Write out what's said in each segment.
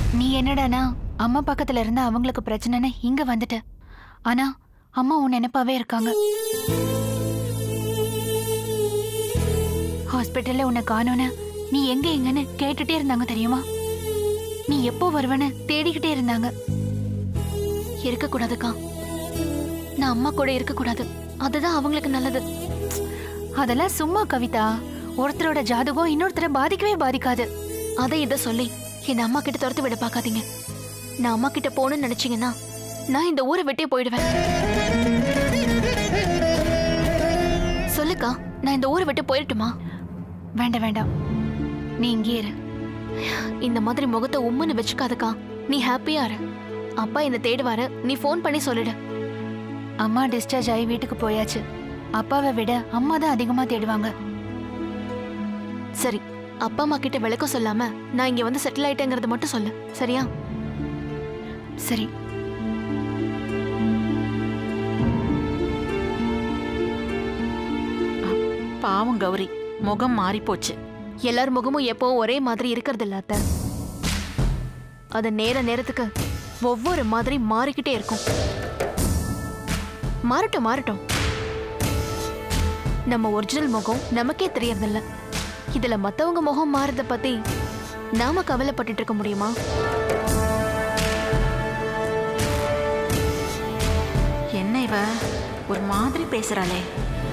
நீ என்னடானா அம்மா பக்கத்துல இருந்தா அவங்களுக்கு பிரச்சனைன்னு இங்க வந்துட்ட ஆனா அம்மா உன் நினைப்பாவே இருக்காங்க ஹாஸ்பிட்டல்ல உன்னை காணோன்னு நீ எங்க எங்கன்னு கேட்டுட்டே இருந்தாங்க தெரியுமா நீ எப்போ வருவன்னு தேடிக்கிட்டே இருந்தாங்க இருக்க கூடாதுக்கா நான் அம்மா கூட இருக்க கூடாது அதுதான் அவங்களுக்கு நல்லது அதெல்லாம் சும்மா கவிதா ஒருத்தரோட ஜாதகம் இன்னொருத்தரை பாதிக்கவே பாதிக்காது அதை இதை சொல்லி என் அம்மா கிட்ட துரத்து விட பார்க்காதீங்க நான் அம்மா கிட்ட போகணும்னு நினைச்சீங்கன்னா நான் இந்த ஊரை விட்டே போயிடுவேன் சொல்லுக்கா நான் இந்த ஊரை விட்டு போயிடட்டுமா வேண்டாம் வேண்டாம் நீ இங்கே இரு இந்த மாதிரி முகத்தை உம்முன்னு வச்சுக்காதக்கா நீ ஹாப்பியா இரு அப்பா என்ன தேடுவாரு நீ ஃபோன் பண்ணி சொல்லிடு அம்மா டிஸ்சார்ஜ் ஆகி வீட்டுக்கு போயாச்சு அப்பாவை விட அம்மா தான் அதிகமா தேடுவாங்க சரி அப்பா அம்மா கிட்ட விளக்கம் சொல்லாம நான் இங்க வந்து செட்டில் ஆயிட்டேங்கிறத மட்டும் சொல்லு சரியா சரி பாவம் கௌரி முகம் மாறி போச்சு எல்லார் முகமும் எப்பவும் ஒரே மாதிரி இருக்கிறது இல்ல அத்தை அது நேர நேரத்துக்கு ஒவ்வொரு மாதிரி மாறிக்கிட்டே இருக்கும் மாறட்டும் மாறட்டும் நம்ம ஒரிஜினல் முகம் நமக்கே தெரியறதில்ல இதுல மத்தவங்க முகம் மாறத பத்தி நாம கவலைப்பட்டுட்டு இருக்க முடியுமா என்ன இவ ஒரு மாதிரி பேசுறாளே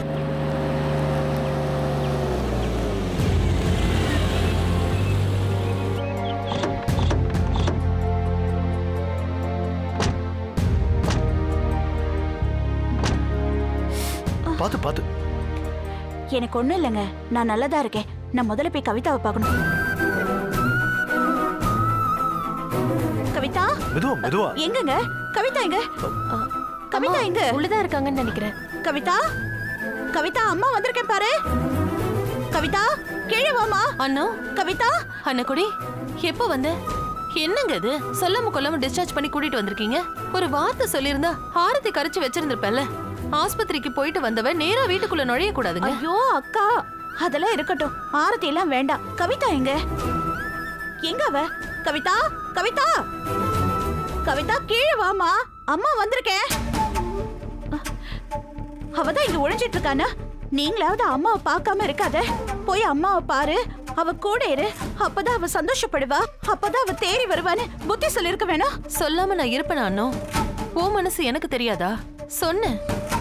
பாத்து பாத்து எனக்கு ஒண்ணும் இல்லைங்க நான் நல்லதா இருக்கேன் நான் முதல்ல போய் கவிதாவை பார்க்கணும் கவிதா மெதுவா மெதுவா எங்கங்க கவிதா எங்க அ, கவிதா எங்க உள்ளதான் இருக்காங்கன்னு நினைக்கிறேன் கவிதா கவிதா அம்மா வந்திருக்கேன் பாரு கவிதா கீழே வாமா அண்ணா கவிதா அண்ணக்குடி எப்போ வந்த என்னங்க இது சொல்லாம கொல்லாம டிஸ்சார்ஜ் பண்ணி கூட்டிட்டு வந்திருக்கீங்க ஒரு வார்த்தை சொல்லியிருந்தா ஆரத்தி கரைச்சு வச்சிருந்திருப்பேன்ல ஆஸ்பத்திரிக்கு போயிட்டு வந்தவ நேரா வீட்டுக்குள்ள நுழைய கூடாதுங்க ஐயோ அக்கா அதெல்லாம் இருக்கட்டும் ஆரத்தி எல்லாம் வேண்டாம் கவிதா எங்க எங்க அவ கவிதா கவிதா கவிதா கீழே வாமா அம்மா வந்திருக்கேன் அவதான் இங்க ஒழிஞ்சிட்டு இருக்கானா நீங்களாவது அம்மாவை பார்க்காம இருக்காத போய் அம்மாவை பாரு அவ கூட இரு அப்பதான் அவ சந்தோஷப்படுவா அப்பதான் அவ தேறி வருவான்னு புத்தி சொல்லிருக்க வேணாம் சொல்லாம நான் இருப்பேனா அண்ணோ ஓ மனசு எனக்கு தெரியாதா சொன்னேன்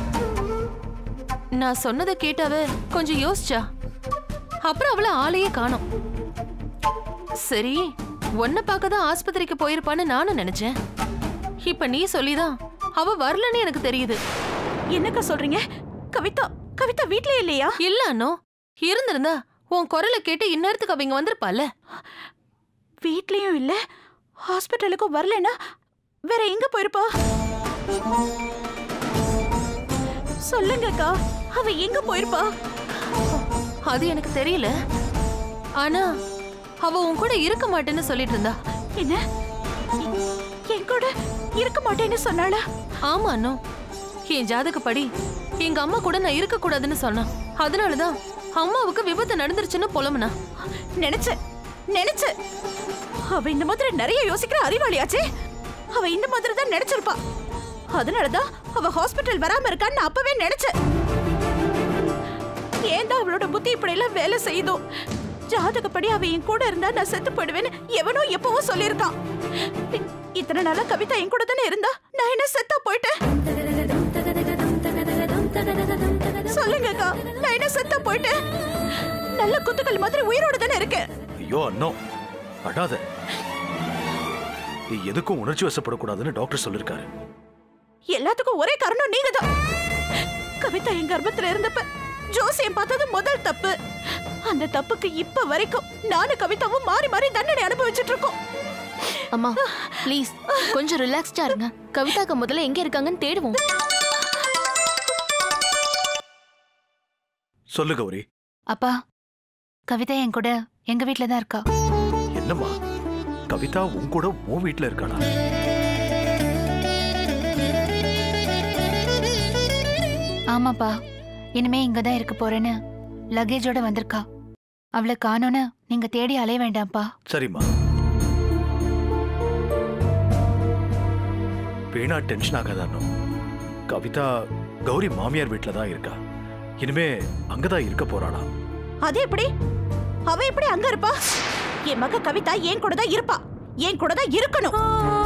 நான் சொன்னதை கேட்டாவ கொஞ்சம் யோசிச்சா அப்புறம் அவள ஆளையே காணோம் சரி உன்னை பார்க்க தான் ஆஸ்பத்திரிக்கு போயிருப்பான்னு நானும் நினைச்சேன் இப்ப நீ சொல்லிதான் அவ வரலன்னு எனக்கு தெரியுது என்னக்கா சொல்றீங்க கவிதா கவிதா வீட்லயே இல்லையா இல்ல அண்ணோ இருந்திருந்தா உன் குரலை கேட்டு இந்நேரத்துக்கு அவ இங்க வந்திருப்பால வீட்லயும் இல்ல ஹாஸ்பிட்டலுக்கும் வரலனா வேற எங்க போயிருப்பா சொல்லுங்கக்கா அவ எங்க போயிருப்பா அது எனக்கு தெரியல ஆனா அவ உன் கூட இருக்க மாட்டேன்னு சொல்லிட்டு இருந்தா என்ன எ- என் கூட இருக்க மாட்டேன்னு சொன்னாளா ஆமா அண்ணோ என் ஜாதகப்படி எங்க அம்மா கூட நான் இருக்க கூடாதுன்னு சொன்னான் அதனாலதான் அம்மாவுக்கு விபத்து நடந்துருச்சுன்னு புலம்புனா நினைச்சேன் நினைச்சேன் அவ இந்த மாதிரி நிறைய யோசிக்கிற அறிவாளியாச்சே அவ இந்த மாதிரி தான் நினைச்சிருப்பா அதனாலதான் அவ ஹாஸ்பிட்டல் வராம இருக்கான்னு நான் அப்பவே நினைச்சேன் ஏன் தான் அவளோட புத்தி இப்படி எல்லாம் வேலை செய்யுதோ ஜாதகப்படி அவ என் கூட இருந்தா நான் செத்து போயிடுவேன்னு எவனோ எப்பவோ சொல்லியிருக்கான் இ- இத்தனை நாளா கவிதா என் கூட தானே இருந்தா நான் என்ன செத்தா போயிட்டேன் சொல்லுங்கக்கா நான் என்ன செத்தா போயிட்டேன் நல்ல குத்துக்கள் மாதிரி உயிரோட தானே இருக்கேன் ஐயோ அண்ணோ அழாத நீ எதுக்கும் உணர்ச்சி வசப்படக்கூடாதுன்னு டாக்டர் சொல்லிருக்காரு எல்லாத்துக்கும் ஒரே காரணம் நீங்க தான் கவிதா என் கர்ப்பத்துல இருந்தப்ப ஜோசியம் பார்த்தது முதல் தப்பு அந்த தப்புக்கு இப்ப வரைக்கும் நானும் கவிதாவும் மாறி மாறி தண்டனை அனுபவிச்சுட்டு இருக்கோம் அம்மா ப்ளீஸ் கொஞ்சம் ரிலாக்ஸ்டா இருங்க கவிதாக்கு முதல்ல எங்க இருக்காங்கன்னு தேடுவோம் சொல்லு கௌரி அப்பா கவிதா என் கூட எங்க வீட்ல தான் இருக்கா என்னம்மா கவிதா உன் கூட உன் வீட்டுல இருக்காளா ஆமாப்பா இனிமே இங்க தான் இருக்க போறேன்னு லக்கேஜோட வந்திருக்கா அவளை காணோன்னு நீங்க தேடி அலைய வேண்டாம்ப்பா சரிம்மா வீணா டென்ஷன் ஆகாதானோ கவிதா கௌரி மாமியார் வீட்ல தான் இருக்கா இனிமே அங்கதான் இருக்க போறாளா அது எப்படி அவ எப்படி அங்க இருப்பா என் மக கவிதா என் கூட தான் இருப்பா என் கூட தான் இருக்கணும்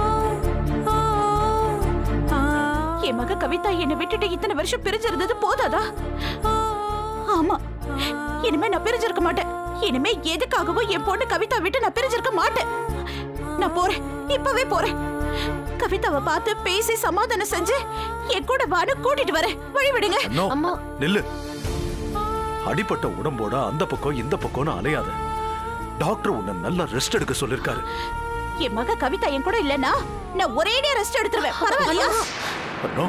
என் மக கவிதா என்னை விட்டுட்டு இத்தனை வருஷம் பிரிஞ்சிருந்தது போதாதா ஆமா இனிமே நான் பிரிஞ்சிருக்க மாட்டேன் இனிமே எதுக்காகவும் என் பொண்ணு கவிதா விட்டு நான் பிரிஞ்சிருக்க மாட்டேன் நான் போறேன் இப்பவே போறேன் கவிதாவை பார்த்து பேசி சமாதானம் செஞ்சு என் கூட வான்னு கூட்டிட்டு வரேன் வழி விடுங்க நோ அம்மா நில்லு அடிப்பட்ட உடம்போட அந்த பக்கம் இந்த பக்கம்னு அலையாத டாக்டர் உன்னை நல்லா ரெஸ்ட் எடுக்க சொல்லிருக்காரு என் மக கவிதா என் கூட இல்லனா நான் ஒரேடியா ரெஸ்ட் எடுத்துருவேன் பரவாயில்லையா நோ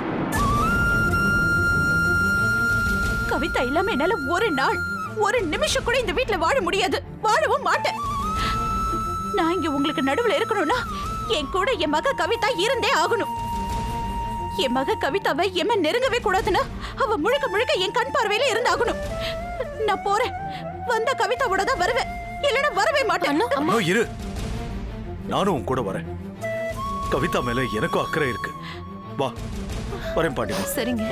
கவிதா இல்லாம என்னால ஒரு நாள் ஒரு நிமிஷம் கூட இந்த வீட்ல வாழ முடியாது வாழவும் மாட்டேன் நான் இங்க உங்களுக்கு நடுவுல இருக்கணும்னா என் கூட என் மக கவிதா இருந்தே ஆகணும் என் மக கவிதாவை எம்ம நெருங்கவே கூடாதுன்னா அவ முழுக்க முழுக்க என் கண் பார்வையில இருந்தாகணும் நான் போறேன் வந்த கவிதாவோட தான் வருவேன் இல்லைன்னா வரவே மாட்டேன் நோ இரு நானும் உன் கூட வரேன் கவிதா மேல எனக்கும் அக்கறை இருக்கு வா வரேன் பாட்டிமா சரிங்க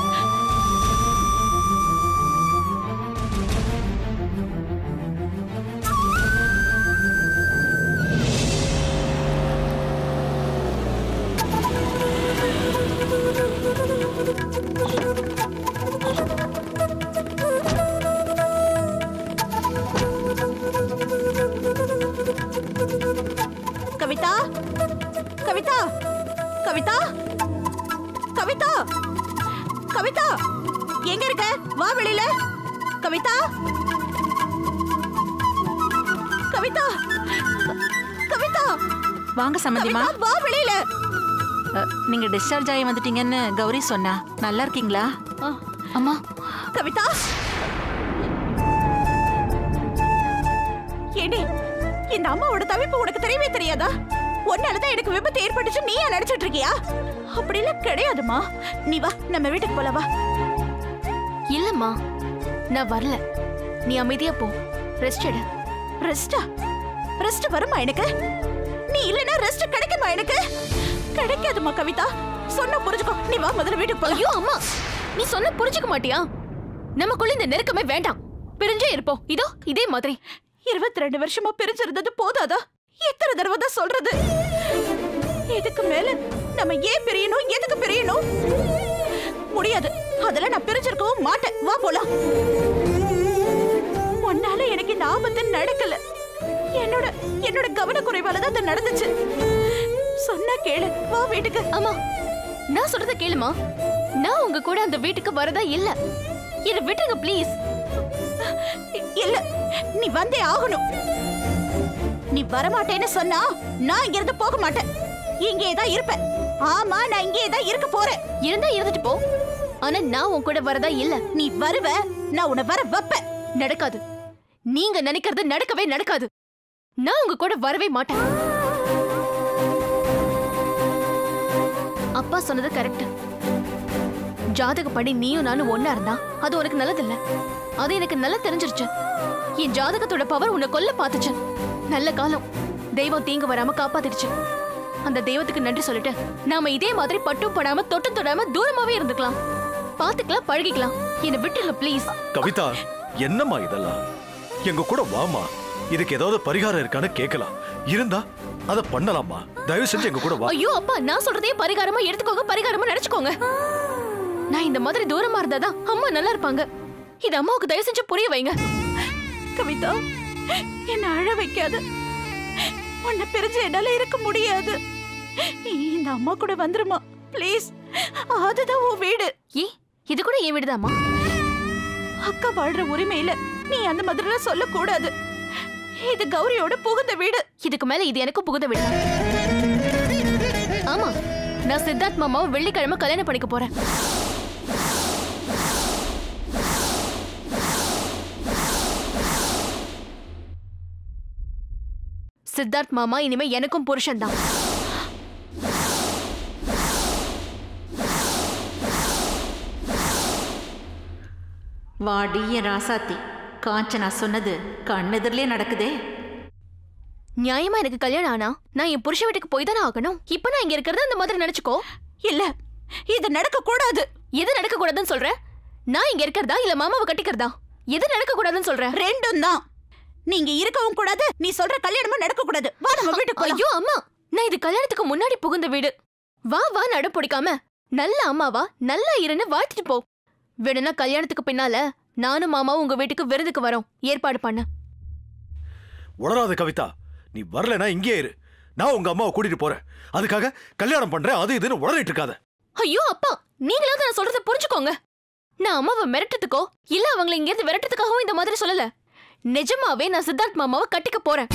கவிதா கவிதா கவிதா கவிதா கவிதா எங்க இருக்க வா வெளியில கவிதா கவிதா கவிதா வாங்க சம்மந்திமா கவிதா வா வெளியில அ, நீங்க டிஸ்சார்ஜ் ஆகி வந்துட்டீங்கன்னு கௌரி சொன்னா நல்லா இருக்கீங்களா அம்மா கவிதா ஏடி இந்த அம்மாவோட தவிப்பு உனக்கு தெரியவே தெரியாதா உன்னாலதான் எனக்கு விபத்து ஏற்பட்டுச்சு நீ நினைச்சிட்டு இருக்கியா அப்படி எல்லாம் கிடையாதுமா நீ வா நம்ம வீட்டுக்கு போல வா இல்லம்மா நான் வரல நீ அமைதியா போ ரெஸ்ட் எடு ரெஸ்டா ரெஸ்ட் வருமா எனக்கு நீ இல்லனா ரெஸ்ட் கிடைக்குமா எனக்கு கிடைக்காதுமா கவிதா சொன்ன புரிஞ்சுக்கோ நீ வா முதல்ல வீட்டுக்கு போலாம் ஐயோ அம்மா நீ சொன்ன புரிஞ்சுக்க மாட்டியா நமக்குள்ள இந்த நெருக்கமே வேண்டாம் பிரிஞ்சே இருப்போம் இதோ இதே மாதிரி இருபத்தி ரெண்டு வருஷமா பிரிஞ்சிருந்தது போதாதா எத்தனை தடவை தான் சொல்றது இதுக்கு மேல நம்ம ஏன் பிரியணும் எதுக்கு பிரியணும் முடியாது அதெல்லாம் நான் பிரிஞ்சிருக்கவும் மாட்டேன் வா போலாம் உன்னால எனக்கு இந்த ஆபத்து நடக்கல என்னோட என்னோட கவனக்குறைவால தான் இது நடந்துச்சு சொன்னா கேளு வா வீட்டுக்கு அம்மா நான் சொல்றத கேளுமா நான் உங்க கூட அந்த வீட்டுக்கு வரதா இல்ல இத விட்டுருங்க ப்ளீஸ் இல்ல நீ வந்தே ஆகணும் நீ வரமாட்டேன்னு சொன்னா நான் இங்க இருந்து போக மாட்டேன் இங்கே தான் இருப்பேன் ஆமா நான் இங்கே தான் இருக்க போறேன் இருந்தா இருந்துட்டு போ ஆனா நான் உன் கூட வரதா இல்ல நீ வருவ நான் உன்னை வர வைப்பேன் நடக்காது நீங்க நினைக்கிறது நடக்கவே நடக்காது நான் உங்க கூட வரவே மாட்டேன் அப்பா சொன்னது கரெக்ட் ஜாதகப்படி நீயும் நானும் ஒண்ணா இருந்தா அது உனக்கு நல்லதில்ல அது எனக்கு நல்லா தெரிஞ்சிருச்சு என் ஜாதகத்தோட பவர் உன்னை கொல்ல பார்த்துச்சு நல்ல காலம் தெய்வம் தீங்கு வராம காப்பாத்திடுச்சு அந்த தெய்வத்துக்கு நன்றி சொல்லிட்டு நாம இதே மாதிரி பட்டும் படாம தொட்டும் தொடாம தூரமாவே இருந்துக்கலாம் பாத்துக்கலாம் பழகிக்கலாம் என்னை விட்டுருங்க ப்ளீஸ் கவிதா என்னம்மா இதெல்லாம் எங்க கூட வாமா இதுக்கு ஏதாவது பரிகாரம் இருக்கான்னு கேட்கலாம் இருந்தா அத பண்ணலாமா தயவு செஞ்சு எங்க கூட வா ஐயோ அப்பா நான் சொல்றதே பரிகாரமா எடுத்துக்கோங்க பரிகாரமா நினைச்சுக்கோங்க நான் இந்த மாதிரி தூரமா இருந்தாதான் அம்மா நல்லா இருப்பாங்க இது அம்மாவுக்கு தயவு செஞ்சு புரிய வைங்க கவிதா என்ன அழ வைக்காத உன்னை பிரிஞ்சு என்னால இருக்க முடியாது நீ இந்த அம்மா கூட வந்துருமா ப்ளீஸ் அதுதான் உன் வீடு ஏ இது கூட என் வீடுதாம்மா அக்கா வாழ்ற உரிமையில நீ அந்த மாதிரிலாம் சொல்லக்கூடாது இது கௌரியோட புகுந்த வீடு இதுக்கு மேல இது எனக்கு புகுந்த வீடு ஆமா நான் சித்தார்த் மாமாவை வெள்ளிக்கிழமை கல்யாணம் பண்ணிக்க போறேன் சித்தார்த் மாமா இனிமே எனக்கும் புருஷன் தான் வாடி என் ராசாத்தி காஞ்சனா சொன்னது கண்ணெதிரிலே நடக்குதே நியாயமா எனக்கு கல்யாணம் ஆனா நான் என் புருஷ வீட்டுக்கு போய் தானே ஆகணும் இப்ப நான் இங்க இருக்கிறது அந்த மாதிரி நினைச்சுக்கோ இல்ல இது நடக்க கூடாது எது நடக்க கூடாதுன்னு சொல்ற நான் இங்க இருக்கிறதா இல்ல மாமாவை கட்டிக்கிறதா எது நடக்க கூடாதுன்னு சொல்ற ரெண்டும் தான் நீங்க இருக்கவும் கூடாது நீ சொல்ற கல்யாணமும் நடக்க கூடாது வா நம்ம வீட்டுக்கு போலாம். ஐயோ அம்மா நான் இது கல்யாணத்துக்கு முன்னாடி புகுந்த வீடு வா வா நட பிடிக்காம நல்ல அம்மாவா நல்லா இருன்னு வாழ்த்துட்டு போ வேணும்னா கல்யாணத்துக்கு பின்னால நானும் மாமாவும் உங்க வீட்டுக்கு விருதுக்கு வரோம் ஏற்பாடு பண்ண உளராத கவிதா நீ வரலைன்னா இங்கே இரு நான் உங்க அம்மாவை கூட்டிட்டு போறேன் அதுக்காக கல்யாணம் பண்றேன் அது இதுன்னு உளறிட்டு இருக்காத ஐயோ அப்பா நீங்களாவது நான் சொல்றத புரிஞ்சுக்கோங்க நான் அம்மாவை மிரட்டத்துக்கோ இல்ல அவங்கள இங்க இருந்து விரட்டத்துக்காகவும் இந்த மாதிரி சொல்லல நிஜமாவே நான் சித்தார்த் மாமாவை கட்டிக்க போறேன்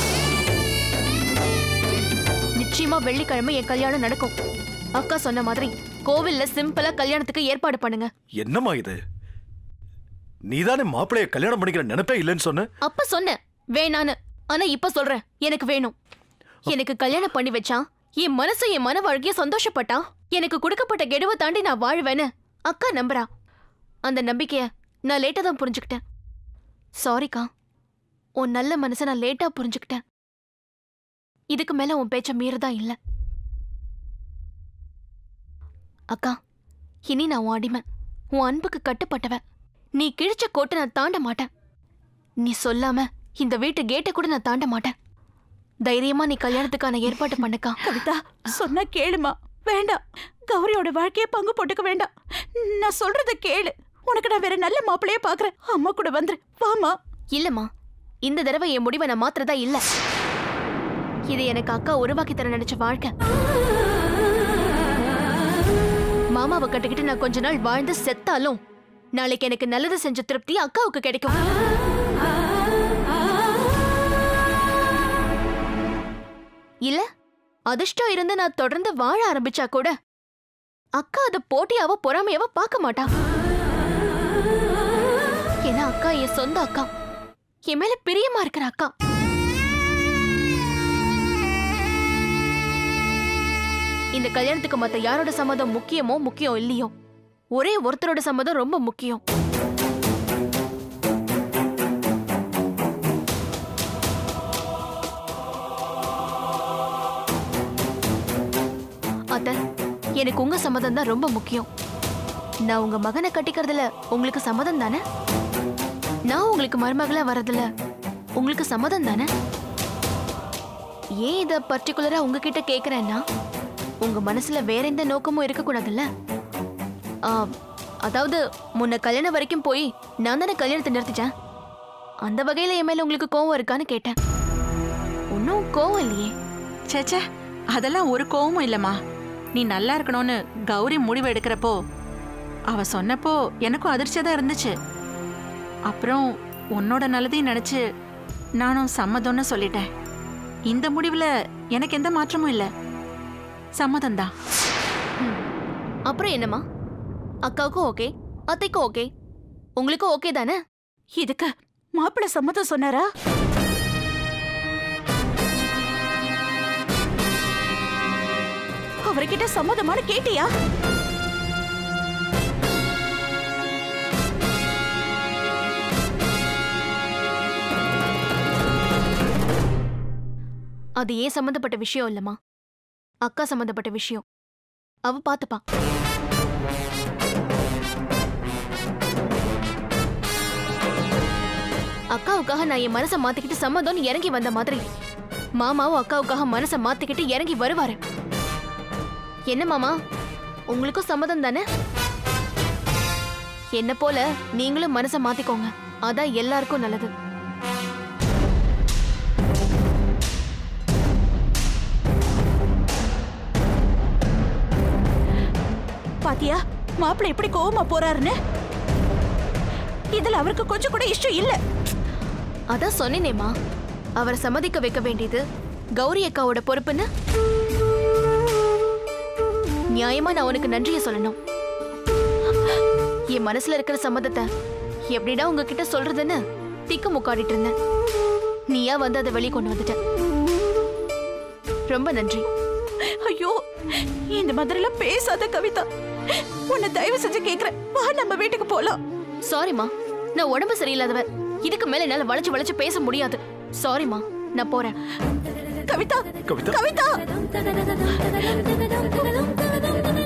நிச்சயமா வெள்ளிக்கிழமை என் கல்யாணம் நடக்கும் அக்கா சொன்ன மாதிரி கோவில்ல சிம்பிளா கல்யாணத்துக்கு ஏற்பாடு பண்ணுங்க என்னம்மா இது நீதானே மாப்பிளைய கல்யாணம் பண்ணிக்கிற நினைப்பே இல்லைன்னு சொன்ன அப்ப சொன்னேன் வேணான்னு ஆனா இப்ப சொல்றேன் எனக்கு வேணும் எனக்கு கல்யாணம் பண்ணி வச்சான் என் மனசு என் மன வாழ்க்கைய சந்தோஷப்பட்டா எனக்கு கொடுக்கப்பட்ட கெடுவை தாண்டி நான் வாழ்வேன்னு அக்கா நம்புறா அந்த நம்பிக்கைய நான் லேட்டா தான் புரிஞ்சுக்கிட்டேன் சாரிக்கா உன் நல்ல மனசை நான் லேட்டா புரிஞ்சுக்கிட்டேன் இதுக்கு மேல உன் பேச்ச மீறதா இல்ல அக்கா இனி நான் உன் அடிமை உன் அன்புக்கு கட்டுப்பட்டவன் நீ கிழிச்ச கோட்டை நான் தாண்ட மாட்டேன் நீ சொல்லாம இந்த வீட்டு கேட்டை கூட நான் தாண்ட மாட்டேன் தைரியமா நீ கல்யாணத்துக்கான ஏற்பாடு பண்ணுக்கா கவிதா சொன்னா கேளுமா வேண்டாம் கௌரியோட வாழ்க்கையை பங்கு போட்டுக்க வேண்டாம் நான் சொல்றத கேளு உனக்கு நான் வேற நல்ல மாப்பிளையே பாக்குறேன் அம்மா கூட வந்துரு வாமா இல்லம்மா இந்த தடவை என் முடிவை நான் மாத்துறதா இல்ல இது எனக்கு அக்கா உருவாக்கி தர நினைச்ச வாழ்க்கை மாமாவை கட்டிக்கிட்டு நான் கொஞ்ச நாள் வாழ்ந்து செத்தாலும் நாளைக்கு எனக்கு நல்லது செஞ்ச திருப்தி அக்காவுக்கு கிடைக்கும் இல்ல அதிர்ஷ்டம் இருந்து நான் தொடர்ந்து வாழ ஆரம்பிச்சா கூட அக்கா அதை போட்டியாவோ பொறாமையாவோ பார்க்க மாட்டா ஏன்னா அக்கா என் சொந்த அக்கா என் மேல பிரியமா இருக்கிற அக்கா இந்த கல்யாணத்துக்கு மத்த யாரோட சம்மதம் முக்கியமோ முக்கியம் இல்லையோ ஒரே ஒருத்தரோட சம்மதம் ரொம்ப முக்கியம் அத்த எனக்கு உங்க சம்மதம் தான் ரொம்ப முக்கியம் நான் உங்க மகனை கட்டிக்கிறதுல உங்களுக்கு சம்மதம் தானே நான் உங்களுக்கு மருமகளா வரதுல உங்களுக்கு சம்மதம் தானே ஏன் இத பர்டிகுலரா உங்ககிட்ட கேக்குறேன்னா உங்க மனசுல வேற எந்த நோக்கமும் இருக்கக்கூடாதுல்ல ஆ, அதாவது முன்ன கல்யாணம் வரைக்கும் போய் நான் தானே கல்யாணத்தை நிறுத்திட்டேன் அந்த வகையில என் மேல உங்களுக்கு கோவம் இருக்கான்னு கேட்டேன் ஒன்னும் கோவம் இல்லையே சேச்சே அதெல்லாம் ஒரு கோவமும் இல்லம்மா நீ நல்லா இருக்கணும்னு கௌரி முடிவு எடுக்கிறப்போ அவ சொன்னப்போ எனக்கும் அதிர்ச்சியா தான் இருந்துச்சு அப்புறம் உன்னோட நல்லதையும் நினைச்சு நானும் சம்மதம்னு சொல்லிட்டேன் இந்த முடிவுல எனக்கு எந்த மாற்றமும் இல்லை சம்மதம்தான் அப்புறம் என்னம்மா அக்காவுக்கும் ஓகே அத்தைக்கும் ஓகே உங்களுக்கும் ஓகே தானே இதுக்கு மாப்பிள்ளை சம்மதம் சொன்னாரா அவர்கிட்ட சம்மதமான கேட்டியா அது ஏன் சம்மந்தப்பட்ட விஷயம் இல்லம்மா அக்கா சம்மந்தப்பட்ட விஷயம் அவ பாத்துப்பா அக்காவுக்காக நான் என் மனசை மாத்திக்கிட்டு சம்மதம்னு இறங்கி வந்த மாதிரி மாமாவும் அக்காவுக்காக மனசை மாத்திக்கிட்டு இறங்கி வருவாரு என்ன மாமா உங்களுக்கும் சம்மதம் தானே என்ன போல நீங்களும் மனசை மாத்திக்கோங்க அதான் எல்லாருக்கும் நல்லது பாத்தியா மாப்பிள்ளை எப்படி கோவமா போறாருன்னு இதுல அவருக்கு கொஞ்சம் கூட இஷ்டம் இல்ல அதான் சொன்னேனேம்மா அவரை சம்மதிக்க வைக்க வேண்டியது கௌரி அக்காவோட பொறுப்புன்னு நியாயமா நான் உனக்கு நன்றியை சொல்லணும் என் மனசுல இருக்கிற சம்மதத்தை எப்படிடா உங்ககிட்ட சொல்றதுன்னு திக்கு முக்காடிட்டு இருந்தேன் நீயா வந்து அதை வெளியே கொண்டு வந்துட்ட ரொம்ப நன்றி ஐயோ இந்த மாதிரி எல்லாம் பேசாத கவிதா உன்னை தயவு செஞ்சு கேக்குறேன் வா நம்ம வீட்டுக்கு போலாம் சாரிம்மா நான் உடம்பு சரியில்லாதவ இதுக்கு மேல என்னால வளைச்சு வளைச்சு பேச முடியாது சாரிம்மா நான் போறேன் கவிதா கவிதா கவிதா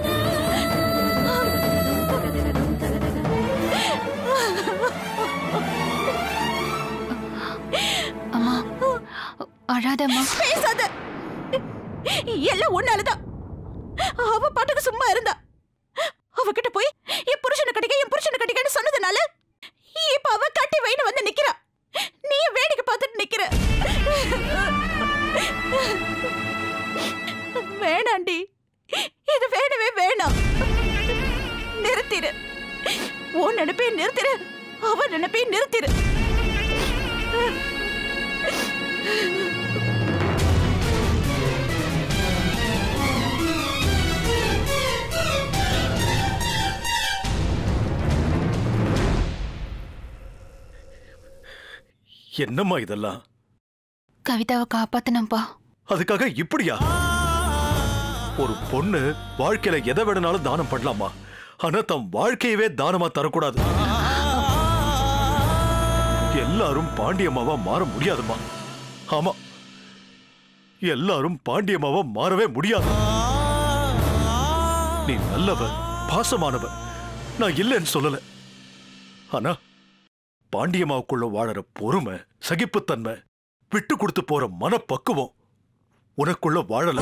அழாதம்மா பேசாத எல்லாம் ஒன்னாலதான் அவ பாட்டுக்கு சும்மா இருந்தா அவகிட்ட போய் என் புருஷனை கட்டிக்க என் புருஷனை கட்டிக்கன்னு சொன்னதுனால இப்ப அவ கட்டி வைன்னு வந்து நிக்கிறா நீ வேடிக்கை பார்த்துட்டு நிக்கிற வேணாண்டி இது வேணவே வேணாம் நிறுத்திடு உன் நினைப்பே நிறுத்திடு அவ நினைப்பே நிறுத்திடு என்னம்மா இதெல்லாம் கவிதாவை காப்பாத்தணும்ப்பா அதுக்காக இப்படியா ஒரு பொண்ணு வாழ்க்கையில எதை வேணும்னாலும் தானம் பண்ணலாமா ஆனா தம் வாழ்க்கையவே தானமா தரக்கூடாது எல்லாரும் பாண்டியம்மாவா மாற முடியாதுமா ஆமா எல்லாரும் பாண்டியம்மாவா மாறவே முடியாது நீ நல்லவ பாசமானவ நான் இல்லைன்னு சொல்லல ஆனா பாண்டியம்மாவுக்குள்ள வாழற பொறுமை சகிப்புத்தன்மை விட்டு கொடுத்து போற மனப்பக்குவம் உனக்குள்ள வாழல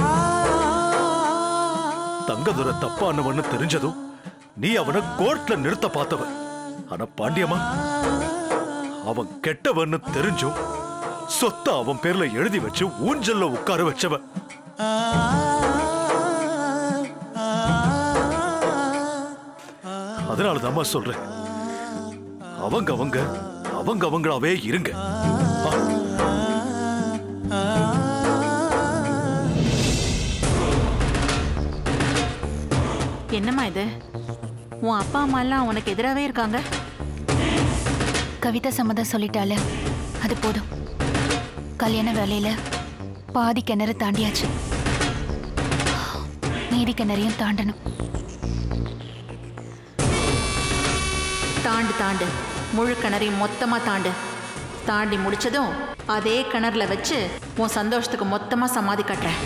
தங்கதுரை தப்பானவன்னு தெரிஞ்சதும் நீ அவனை கோர்ட்ல நிறுத்த பார்த்தவ ஆனா பாண்டியம்மா அவன் கெட்டவன்னு தெரிஞ்சும் சொத்த அவன் பேர்ல எழுதி வச்சு ஊஞ்சல்ல உட்கார வச்சவ அதனால தாம்மா சொல்றேன் அவங்க அவங்க அவங்க அவங்களாவே இருங்க ஆ. என்னம்மா இது உன் அப்பா அம்மா எல்லாம் உனக்கு எதிராவே இருக்காங்க கவிதா சம்மதம் சொல்லிட்டால அது போதும் கல்யாண வேலையில பாதி கிணறு தாண்டியாச்சு மீதி கிணறையும் தாண்டணும் தாண்டு தாண்டு முழு கிணறையும் மொத்தமா தாண்டு தாண்டி முடிச்சதும் அதே கிணறுல வச்சு உன் சந்தோஷத்துக்கு மொத்தமா சமாதி கட்டுறேன்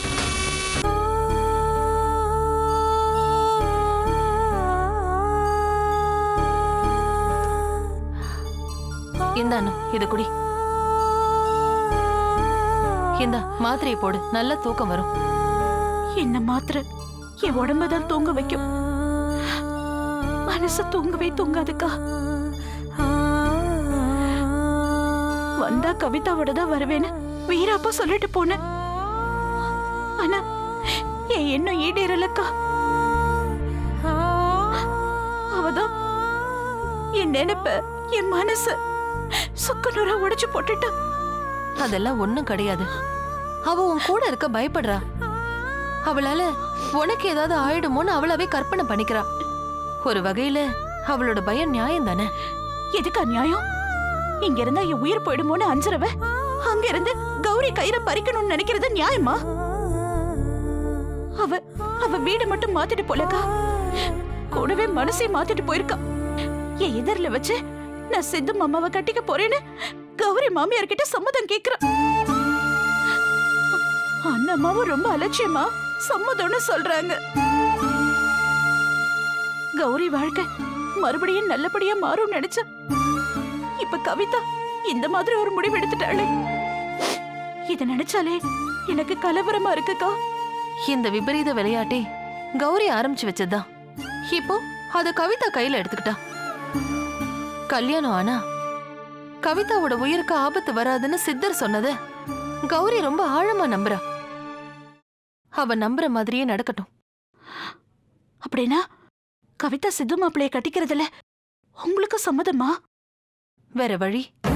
இந்தானு இத குடி இந்தா மாத்திரையை போடு நல்ல தூக்கம் வரும் என்ன மாத்திர என் உடம்பதான் தூங்க வைக்கும் மனசு தூங்கவே தூங்காதுக்கா வந்தா கவிதாவோட தான் வருவேன்னு வீராப்பா சொல்லிட்டு போனேன் ஆனா என் எண்ணம் ஈடேறலக்கா அவதான் என் நினைப்ப என் மனச சுக்குநூறா உடைச்சு போட்டுட்டா அதெல்லாம் ஒண்ணும் கிடையாது அவ உன் கூட இருக்க பயப்படுறா அவளால உனக்கு ஏதாவது ஆயிடுமோன்னு அவளாவே கற்பனை பண்ணிக்கிறா ஒரு வகையில அவளோட பயம் நியாயம் தானே எதுக்கு அநியாயம் இங்க இருந்தா என் உயிர் போயிடுமோன்னு அஞ்சுறவ அங்க இருந்து கௌரி கயிறை பறிக்கணும்னு நினைக்கிறது நியாயமா அவ அவ வீடு மட்டும் மாத்திட்டு போலக்கா கூடவே மனசையும் மாத்திட்டு போயிருக்கா என் எதிரில வச்சு நான் சித்து மாமாவை கட்டிக்க போறேன்னு கௌரி மாமியார் கிட்ட சம்மதம் கேக்குறா அண்ணம்மாவும் ரொம்ப அலட்சியமா சம்மதம்னு சொல்றாங்க கௌரி வாழ்க்கை மறுபடியும் நல்லபடியா மாறும் நினைச்சேன் இப்ப கவிதா இந்த மாதிரி ஒரு முடிவு எடுத்துட்டாளே இத நினைச்சாலே எனக்கு கலவரமா இருக்குக்கா இந்த விபரீத விளையாட்டே கௌரி ஆரம்பிச்சு வச்சதுதான் இப்போ அத கவிதா கையில எடுத்துக்கிட்டா கல்யாணம் ஆனா கவிதாவோட உயிருக்கு ஆபத்து வராதுன்னு சித்தர் சொன்னத கௌரி ரொம்ப ஆழமா நம்புறா அவ நம்புற மாதிரியே நடக்கட்டும் அப்படின்னா கவிதா சித்து மாப்பிளைய கட்டிக்கிறதுல உங்களுக்கு சம்மதமா வேற வழி